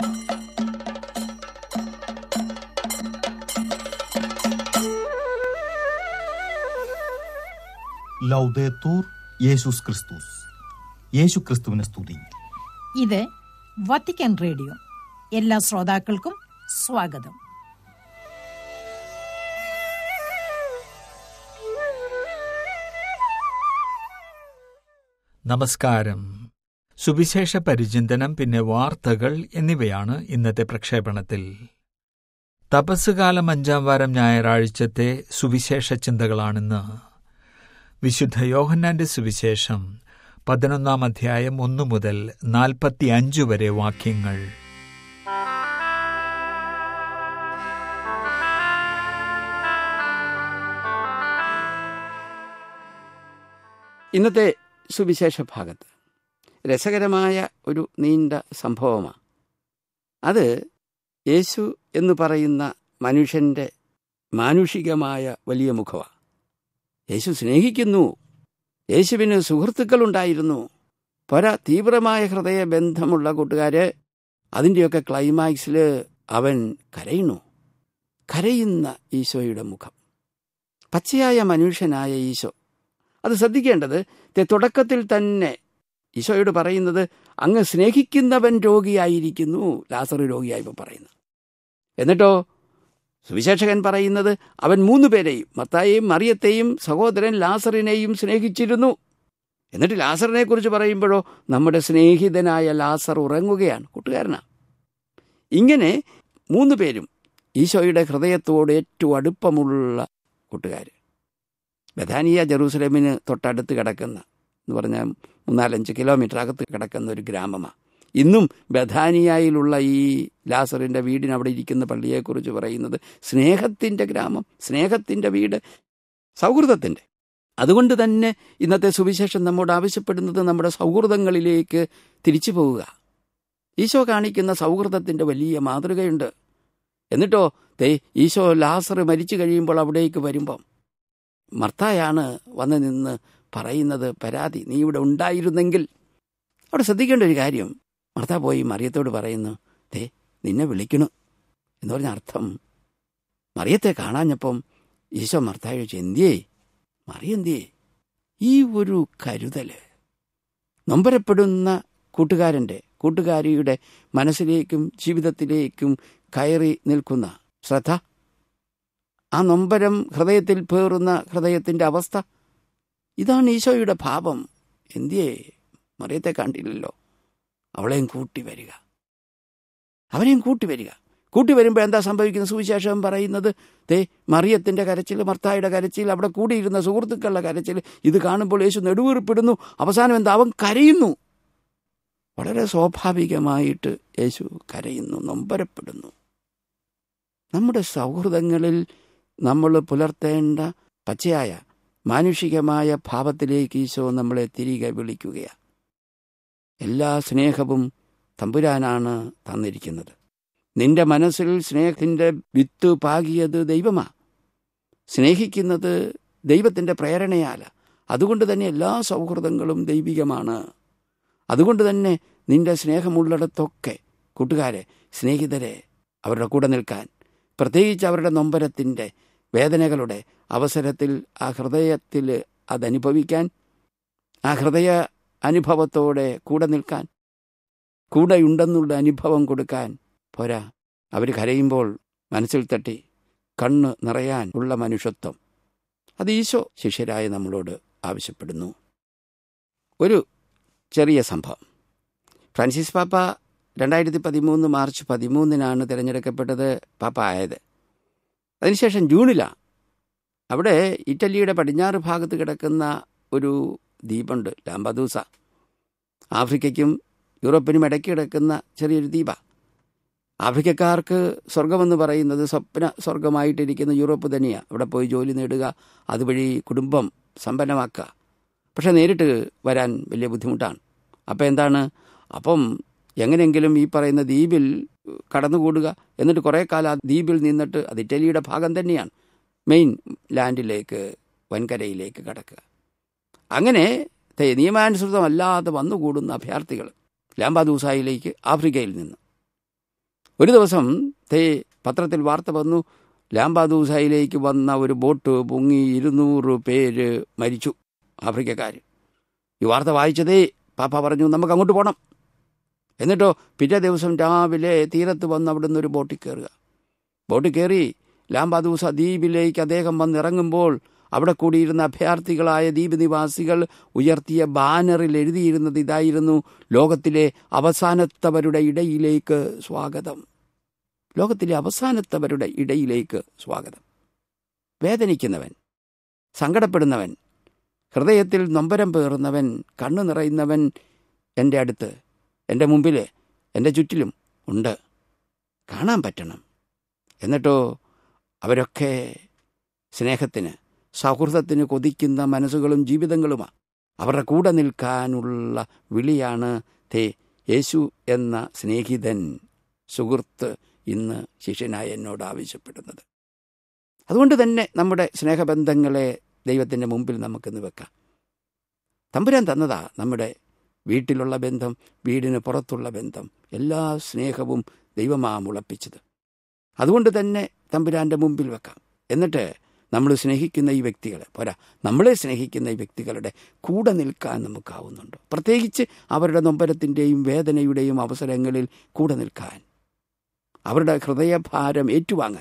ലൗദേത്തൂർ യേശുസ് ക്രിസ്തുസ് യേശു ക്രിസ്തുവിനെ സ്തുതി ഇത് വത്തിക്കാൻ റേഡിയോ എല്ലാ ശ്രോതാക്കൾക്കും സ്വാഗതം നമസ്കാരം സുവിശേഷ പരിചിന്തനം പിന്നെ വാർത്തകൾ എന്നിവയാണ് ഇന്നത്തെ പ്രക്ഷേപണത്തിൽ തപസ്സുകാലം അഞ്ചാം വാരം ഞായറാഴ്ചത്തെ സുവിശേഷ ചിന്തകളാണിന്ന് വിശുദ്ധ യോഹന്നാന്റെ സുവിശേഷം പതിനൊന്നാം അധ്യായം ഒന്നു മുതൽ നാൽപ്പത്തിയഞ്ച് വരെ വാക്യങ്ങൾ ഇന്നത്തെ സുവിശേഷ ഭാഗത്ത് രസകരമായ ഒരു നീണ്ട സംഭവമാണ് അത് യേശു എന്ന് പറയുന്ന മനുഷ്യൻ്റെ മാനുഷികമായ വലിയ മുഖമാണ് യേശു സ്നേഹിക്കുന്നു യേശുവിന് സുഹൃത്തുക്കളുണ്ടായിരുന്നു പല തീവ്രമായ ഹൃദയബന്ധമുള്ള കൂട്ടുകാര് അതിൻ്റെയൊക്കെ ക്ലൈമാക്സിൽ അവൻ കരയുന്നു കരയുന്ന ഈശോയുടെ മുഖം പച്ചയായ മനുഷ്യനായ ഈശോ അത് ശ്രദ്ധിക്കേണ്ടത് തെ- തുടക്കത്തിൽ തന്നെ ഈശോയോട് പറയുന്നത് അങ്ങ് സ്നേഹിക്കുന്നവൻ രോഗിയായിരിക്കുന്നു ലാസർ രോഗിയായി ഇപ്പം പറയുന്നു എന്നിട്ടോ സുവിശേഷകൻ പറയുന്നത് അവൻ മൂന്ന് പേരെയും മത്തായെയും മറിയത്തെയും സഹോദരൻ ലാസറിനെയും സ്നേഹിച്ചിരുന്നു എന്നിട്ട് ലാസറിനെ കുറിച്ച് പറയുമ്പോഴോ നമ്മുടെ സ്നേഹിതനായ ലാസർ ഉറങ്ങുകയാണ് കൂട്ടുകാരനാ ഇങ്ങനെ മൂന്ന് പേരും ഈശോയുടെ ഹൃദയത്തോട് ഏറ്റവും അടുപ്പമുള്ള കൂട്ടുകാർ ബഥാനിയ ജെറൂസലേമിന് തൊട്ടടുത്ത് കിടക്കുന്ന എന്ന് പറഞ്ഞാൽ മൂന്നാലഞ്ച് കിലോമീറ്റർ അകത്ത് കിടക്കുന്ന ഒരു ഗ്രാമമാണ് ഇന്നും ബഥാനിയയിലുള്ള ഈ ലാസറിൻ്റെ വീടിന് അവിടെ ഇരിക്കുന്ന പള്ളിയെക്കുറിച്ച് പറയുന്നത് സ്നേഹത്തിൻ്റെ ഗ്രാമം സ്നേഹത്തിൻ്റെ വീട് സൗഹൃദത്തിൻ്റെ അതുകൊണ്ട് തന്നെ ഇന്നത്തെ സുവിശേഷം നമ്മോട് ആവശ്യപ്പെടുന്നത് നമ്മുടെ സൗഹൃദങ്ങളിലേക്ക് തിരിച്ചു പോവുക ഈശോ കാണിക്കുന്ന സൗഹൃദത്തിൻ്റെ വലിയ മാതൃകയുണ്ട് എന്നിട്ടോ ദേ ഈശോ ലാസർ മരിച്ചു കഴിയുമ്പോൾ അവിടേക്ക് വരുമ്പം മർത്തായാണ് വന്ന് നിന്ന് പറയുന്നത് പരാതി നീ ഇവിടെ ഉണ്ടായിരുന്നെങ്കിൽ അവിടെ ശ്രദ്ധിക്കേണ്ട ഒരു കാര്യം മർത്ത പോയി മറിയത്തോട് പറയുന്നു ദേ നിന്നെ വിളിക്കണു എന്ന് പറഞ്ഞ അർത്ഥം മറിയത്തെ കാണാഞ്ഞപ്പം ഈശോ മർത്തായ ചോദിച്ചു എന്തിയേ മറിയെന്തിയേ ഈ ഒരു കരുതല് നൊമ്പരപ്പെടുന്ന കൂട്ടുകാരൻ്റെ കൂട്ടുകാരിയുടെ മനസ്സിലേക്കും ജീവിതത്തിലേക്കും കയറി നിൽക്കുന്ന ശ്രദ്ധ ആ നൊമ്പരം ഹൃദയത്തിൽ പേറുന്ന ഹൃദയത്തിൻ്റെ അവസ്ഥ ഇതാണ് ഈശോയുടെ ഭാവം എന്തിയേ മറിയത്തെ കണ്ടില്ലല്ലോ അവളെയും കൂട്ടി വരിക അവനെയും കൂട്ടി വരിക കൂട്ടി വരുമ്പോൾ എന്താ സംഭവിക്കുന്നത് സുവിശേഷം പറയുന്നത് ദേ മറിയത്തിൻ്റെ കരച്ചിൽ മർത്തായുടെ കരച്ചിൽ അവിടെ കൂടിയിരുന്ന സുഹൃത്തുക്കളുടെ കരച്ചിൽ ഇത് കാണുമ്പോൾ യേശു നെടുവീർപ്പിടുന്നു അവസാനം എന്താ അവൻ കരയുന്നു വളരെ സ്വാഭാവികമായിട്ട് യേശു കരയുന്നു നൊമ്പരപ്പെടുന്നു നമ്മുടെ സൗഹൃദങ്ങളിൽ നമ്മൾ പുലർത്തേണ്ട പച്ചയായ മാനുഷികമായ ഭാവത്തിലേക്ക് ഈശോ നമ്മളെ തിരികെ വിളിക്കുകയാണ് എല്ലാ സ്നേഹവും തമ്പുരാനാണ് തന്നിരിക്കുന്നത് നിന്റെ മനസ്സിൽ സ്നേഹത്തിൻ്റെ വിത്ത് പാകിയത് ദൈവമാ സ്നേഹിക്കുന്നത് ദൈവത്തിൻ്റെ പ്രേരണയാല അതുകൊണ്ട് തന്നെ എല്ലാ സൗഹൃദങ്ങളും ദൈവികമാണ് അതുകൊണ്ട് തന്നെ നിന്റെ സ്നേഹമുള്ളിടത്തൊക്കെ കൂട്ടുകാരെ സ്നേഹിതരെ അവരുടെ കൂടെ നിൽക്കാൻ പ്രത്യേകിച്ച് അവരുടെ നൊമ്പരത്തിൻ്റെ വേദനകളുടെ അവസരത്തിൽ ആ ഹൃദയത്തിൽ അതനുഭവിക്കാൻ ആ ഹൃദയ അനുഭവത്തോടെ കൂടെ നിൽക്കാൻ കൂടെയുണ്ടെന്നുള്ള അനുഭവം കൊടുക്കാൻ പോരാ അവർ കരയുമ്പോൾ മനസ്സിൽ തട്ടി കണ്ണ് നിറയാൻ ഉള്ള മനുഷ്യത്വം അത് ഈശോ ശിഷ്യരായ നമ്മളോട് ആവശ്യപ്പെടുന്നു ഒരു ചെറിയ സംഭവം ഫ്രാൻസിസ് പാപ്പ രണ്ടായിരത്തി പതിമൂന്ന് മാർച്ച് പതിമൂന്നിനാണ് തിരഞ്ഞെടുക്കപ്പെട്ടത് പാപ്പ ആയത് അതിനുശേഷം ജൂണിലാണ് അവിടെ ഇറ്റലിയുടെ പടിഞ്ഞാറ് ഭാഗത്ത് കിടക്കുന്ന ഒരു ദ്വീപുണ്ട് ലാംബദൂസ ആഫ്രിക്കയ്ക്കും യൂറോപ്പിനും ഇടയ്ക്ക് കിടക്കുന്ന ചെറിയൊരു ദ്വീപ ആഫ്രിക്കക്കാർക്ക് സ്വർഗമെന്ന് പറയുന്നത് സ്വപ്ന സ്വർഗമായിട്ടിരിക്കുന്ന യൂറോപ്പ് തന്നെയാണ് അവിടെ പോയി ജോലി നേടുക അതുവഴി കുടുംബം സമ്പന്നമാക്കുക പക്ഷെ നേരിട്ട് വരാൻ വലിയ ബുദ്ധിമുട്ടാണ് അപ്പം എന്താണ് അപ്പം എങ്ങനെയെങ്കിലും ഈ പറയുന്ന ദ്വീപിൽ കടന്നുകൂടുക എന്നിട്ട് കുറേ കാലം ആ ദ്വീപിൽ നിന്നിട്ട് അത് ഇറ്റലിയുടെ ഭാഗം തന്നെയാണ് മെയിൻ ലാൻഡിലേക്ക് വൻകരയിലേക്ക് കടക്കുക അങ്ങനെ തെ- നിയമാനുസൃതമല്ലാതെ വന്നുകൂടുന്ന അഭയാർത്ഥികൾ ലാംബാദൂസായിലേക്ക് ആഫ്രിക്കയിൽ നിന്ന് ഒരു ദിവസം തേ പത്രത്തിൽ വാർത്ത വന്നു ലാംബാദൂസയിലേക്ക് വന്ന ഒരു ബോട്ട് പൊങ്ങി ഇരുന്നൂറ് പേര് മരിച്ചു ആഫ്രിക്കക്കാർ ഈ വാർത്ത വായിച്ചതേ പാപ്പ പറഞ്ഞു നമുക്ക് അങ്ങോട്ട് പോകണം എന്നിട്ടോ പിറ്റേ ദിവസം രാവിലെ തീരത്ത് വന്ന് അവിടുന്ന് ഒരു ബോട്ടിൽ കയറുക ബോട്ടിൽ കയറി ലാംബാദൂസ ദ്വീപിലേക്ക് അദ്ദേഹം വന്നിറങ്ങുമ്പോൾ അവിടെ കൂടിയിരുന്ന അഭയാർത്ഥികളായ ദ്വീപ് നിവാസികൾ ഉയർത്തിയ ബാനറിൽ എഴുതിയിരുന്നത് ഇതായിരുന്നു ലോകത്തിലെ അവസാനത്തവരുടെ ഇടയിലേക്ക് സ്വാഗതം ലോകത്തിലെ അവസാനത്തവരുടെ ഇടയിലേക്ക് സ്വാഗതം വേദനിക്കുന്നവൻ സങ്കടപ്പെടുന്നവൻ ഹൃദയത്തിൽ നൊമ്പരം പേറുന്നവൻ കണ്ണു നിറയുന്നവൻ എൻ്റെ അടുത്ത് എൻ്റെ മുമ്പിൽ എൻ്റെ ചുറ്റിലും ഉണ്ട് കാണാൻ പറ്റണം എന്നിട്ടോ അവരൊക്കെ സ്നേഹത്തിന് സൗഹൃദത്തിന് കൊതിക്കുന്ന മനസ്സുകളും ജീവിതങ്ങളുമാണ് അവരുടെ കൂടെ നിൽക്കാനുള്ള വിളിയാണ് തേ യേശു എന്ന സ്നേഹിതൻ സുഹൃത്ത് ഇന്ന് ശിഷ്യനായ എന്നോട് ആവശ്യപ്പെടുന്നത് അതുകൊണ്ട് തന്നെ നമ്മുടെ സ്നേഹബന്ധങ്ങളെ ദൈവത്തിൻ്റെ മുമ്പിൽ നമുക്കിന്ന് വെക്കാം തമ്പുരാൻ തന്നതാ നമ്മുടെ വീട്ടിലുള്ള ബന്ധം വീടിന് പുറത്തുള്ള ബന്ധം എല്ലാ സ്നേഹവും ദൈവമാ മുളപ്പിച്ചത് അതുകൊണ്ട് തന്നെ തമ്പുരാൻ്റെ മുമ്പിൽ വെക്കാം എന്നിട്ട് നമ്മൾ സ്നേഹിക്കുന്ന ഈ വ്യക്തികളെ പോരാ നമ്മളെ സ്നേഹിക്കുന്ന ഈ വ്യക്തികളുടെ കൂടെ നിൽക്കാൻ നമുക്കാവുന്നുണ്ട് പ്രത്യേകിച്ച് അവരുടെ നൊമ്പരത്തിൻ്റെയും വേദനയുടെയും അവസരങ്ങളിൽ കൂടെ നിൽക്കാൻ അവരുടെ ഹൃദയഭാരം ഏറ്റുവാങ്ങാൻ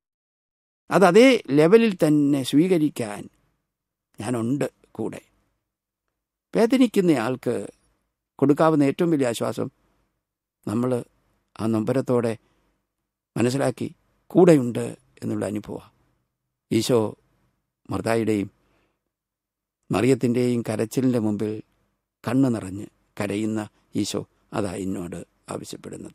അത് അതേ ലെവലിൽ തന്നെ സ്വീകരിക്കാൻ ഞാനുണ്ട് കൂടെ വേദനിക്കുന്ന ആൾക്ക് കൊടുക്കാവുന്ന ഏറ്റവും വലിയ ആശ്വാസം നമ്മൾ ആ നൊമ്പരത്തോടെ മനസ്സിലാക്കി കൂടെയുണ്ട് എന്നുള്ള അനുഭവം ഈശോ മർദായുടെയും മറിയത്തിൻ്റെയും കരച്ചിലിൻ്റെ മുമ്പിൽ കണ്ണു നിറഞ്ഞ് കരയുന്ന ഈശോ അതാ എന്നോട് ആവശ്യപ്പെടുന്നത്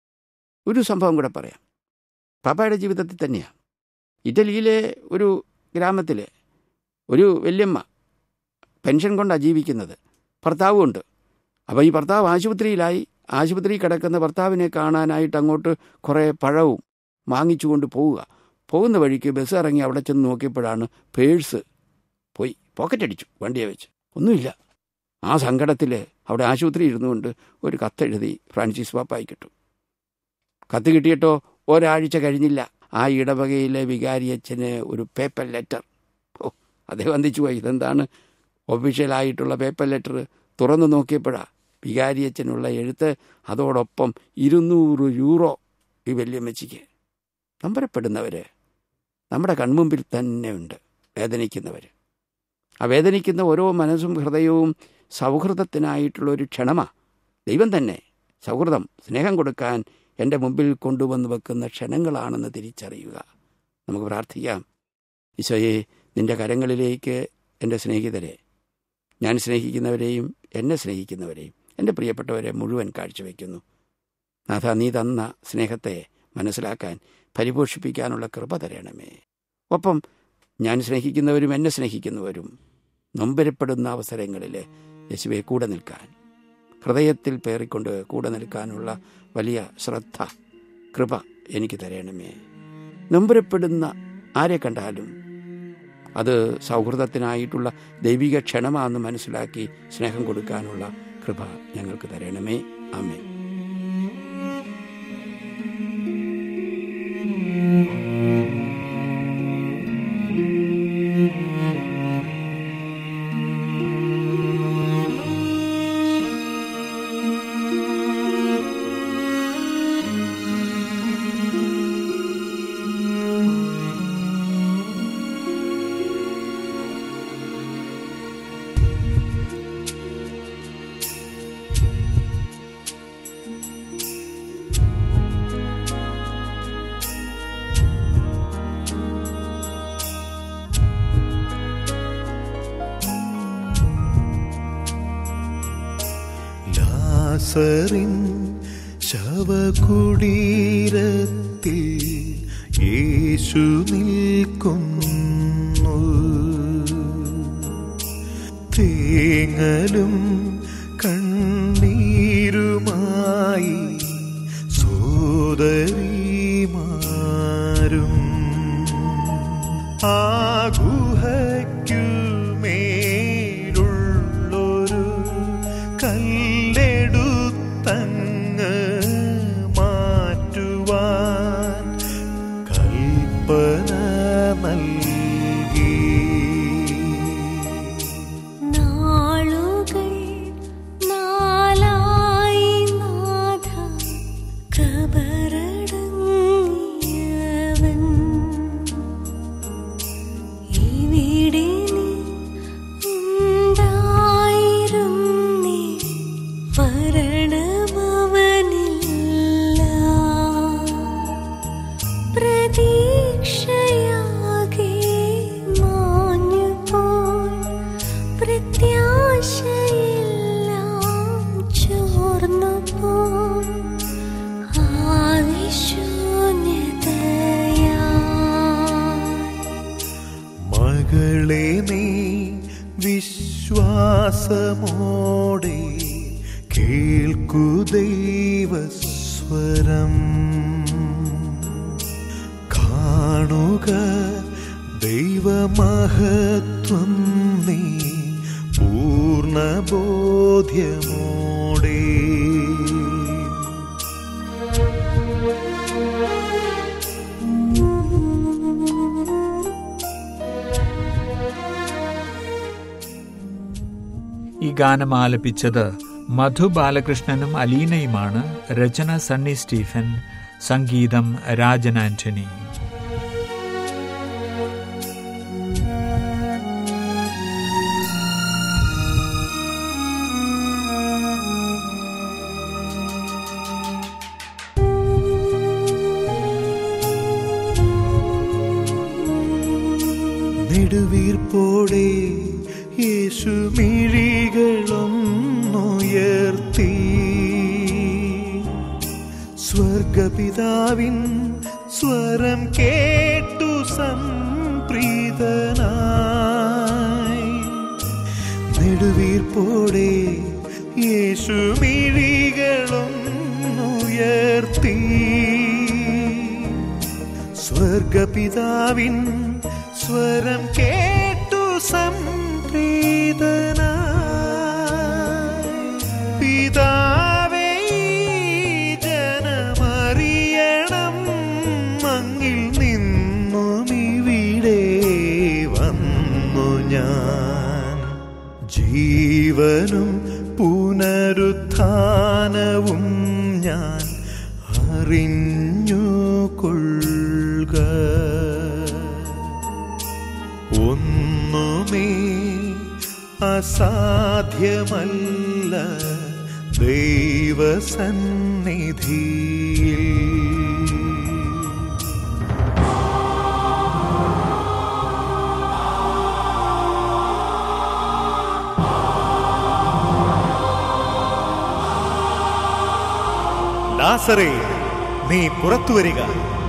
ഒരു സംഭവം കൂടെ പറയാം പാപ്പയുടെ ജീവിതത്തിൽ തന്നെയാണ് ഇറ്റലിയിലെ ഒരു ഗ്രാമത്തിൽ ഒരു വല്യമ്മ പെൻഷൻ കൊണ്ടാണ് ജീവിക്കുന്നത് ഭർത്താവുമുണ്ട് അപ്പോൾ ഈ ഭർത്താവ് ആശുപത്രിയിലായി ആശുപത്രി കിടക്കുന്ന ഭർത്താവിനെ കാണാനായിട്ട് അങ്ങോട്ട് കുറേ പഴവും വാങ്ങിച്ചുകൊണ്ട് പോവുക പോകുന്ന വഴിക്ക് ബസ് ഇറങ്ങി അവിടെ ചെന്ന് നോക്കിയപ്പോഴാണ് പേഴ്സ് പോയി പോക്കറ്റ് അടിച്ചു വണ്ടിയെ വെച്ച് ഒന്നുമില്ല ആ സങ്കടത്തിൽ അവിടെ ആശുപത്രി ഇരുന്നുകൊണ്ട് ഒരു കത്തെഴുതി ഫ്രാൻസിസ് പാപ്പായി കിട്ടും കത്ത് കിട്ടിയിട്ടോ ഒരാഴ്ച കഴിഞ്ഞില്ല ആ ഇടവകയിലെ വികാരിയച്ഛന് ഒരു പേപ്പർ ലെറ്റർ ഓ അദ്ദേഹം വന്ദിച്ചു പോയി ഇതെന്താണ് ഒഫീഷ്യലായിട്ടുള്ള പേപ്പർ ലെറ്റർ തുറന്നു നോക്കിയപ്പോഴാണ് വികാരിയച്ഛനുള്ള എഴുത്ത് അതോടൊപ്പം ഇരുന്നൂറ് യൂറോ ഈ വല്യമ്മച്ചിക്ക് നമ്പരപ്പെടുന്നവർ നമ്മുടെ കൺമുമ്പിൽ തന്നെ ഉണ്ട് വേദനിക്കുന്നവർ ആ വേദനിക്കുന്ന ഓരോ മനസ്സും ഹൃദയവും സൗഹൃദത്തിനായിട്ടുള്ള ഒരു ക്ഷണമാണ് ദൈവം തന്നെ സൗഹൃദം സ്നേഹം കൊടുക്കാൻ എൻ്റെ മുമ്പിൽ കൊണ്ടുവന്ന് വെക്കുന്ന ക്ഷണങ്ങളാണെന്ന് തിരിച്ചറിയുക നമുക്ക് പ്രാർത്ഥിക്കാം ഈശോയെ നിന്റെ കരങ്ങളിലേക്ക് എൻ്റെ സ്നേഹിതരെ ഞാൻ സ്നേഹിക്കുന്നവരെയും എന്നെ സ്നേഹിക്കുന്നവരെയും എൻ്റെ പ്രിയപ്പെട്ടവരെ മുഴുവൻ കാഴ്ചവെക്കുന്നു നാഥ നീ തന്ന സ്നേഹത്തെ മനസ്സിലാക്കാൻ പരിപോഷിപ്പിക്കാനുള്ള കൃപ തരണമേ ഒപ്പം ഞാൻ സ്നേഹിക്കുന്നവരും എന്നെ സ്നേഹിക്കുന്നവരും നൊമ്പരപ്പെടുന്ന അവസരങ്ങളിൽ യേശുവെ കൂടെ നിൽക്കാൻ ഹൃദയത്തിൽ പേറിക്കൊണ്ട് കൂടെ നിൽക്കാനുള്ള വലിയ ശ്രദ്ധ കൃപ എനിക്ക് തരണമേ നൊമ്പരപ്പെടുന്ന ആരെ കണ്ടാലും അത് സൗഹൃദത്തിനായിട്ടുള്ള ദൈവിക ക്ഷണമാണെന്ന് മനസ്സിലാക്കി സ്നേഹം കൊടുക്കാനുള്ള കൃപ ഞങ്ങൾക്ക് തരണമേ അമ്മേ ലാസറിൻ ശവകുടീരത്തിൽ യേശു നിൽക്കുന്നു തേങ്ങലും കണ്ണീരുമായി സോദരിമാരും ആ ഗുഹയ്ക്കുമേലുള്ളൊരു കല്ലെടുത്തങ്ങ് മാറ്റുവാൻ കബറടങ്ങിയവൻ ഇവിടെ നീ ഉണ്ടായിരുന്നേ മരണമവനില്ല പ്രതീക്ഷയാകെ മാഞ്ഞുപോയി പ്രത്യാശയെല്ലാം ചോർന്നുപോയി ആദിശൂന്യതയായി മകളെ നീ വിശ്വാസമോടെ കേൾക്കു ദൈവസ്വരം കാണുക ദൈവമഹത്വം നീ പൂർണ്ണ ബോധ്യമോടെ ഈ ഗാനം ആലപിച്ചത് മധു ബാലകൃഷ്ണനും അലീനയുമാണ് രചന സണ്ണി സ്റ്റീഫൻ സംഗീതം രാജൻ ആന്റണി നെടുവീർപ്പോടെ യേശു മിഴികളൊന്നുയർത്തി സ്വർഗപിതാവിൻ സ്വരം കേട്ടു സംപ്രീതനായി നെടുവീർപ്പോടെ യേശു മിഴികളൊന്നുയർത്തി സ്വർഗപിതാവിൻ സ്വരം കേട്ടു സംപ്രീതനായി പിതാവേ ഈ ജനമറിയണം മങ്ങിൽ നിന്നും ഇവിടെ വന്നു ഞാൻ ജീവനും പുനരുത്ഥാനവും ഞാൻ അറിഞ്ഞു കൊള്ളുക ഒന്നുമേ അസാധ്യമല്ല ദൈവസന്നിധിയിൽ ലാസറേ നീ പുറത്തു വരിക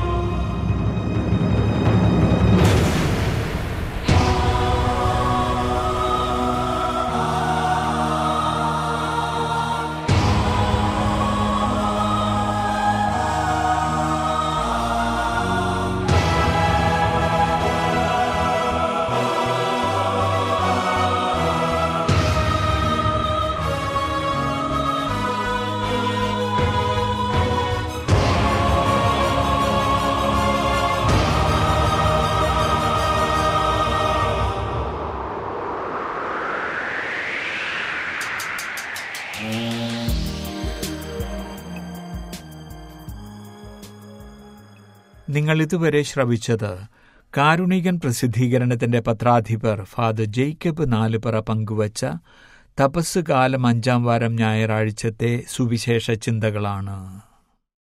നിങ്ങൾ ഇതുവരെ ശ്രവിച്ചത് കാരുണികൻ പ്രസിദ്ധീകരണത്തിന്റെ പത്രാധിപർ ഫാദർ ജേക്കബ് നാലുപറ പങ്കുവച്ച തപസ് കാലം അഞ്ചാം വാരം ഞായറാഴ്ചത്തെ സുവിശേഷ ചിന്തകളാണ്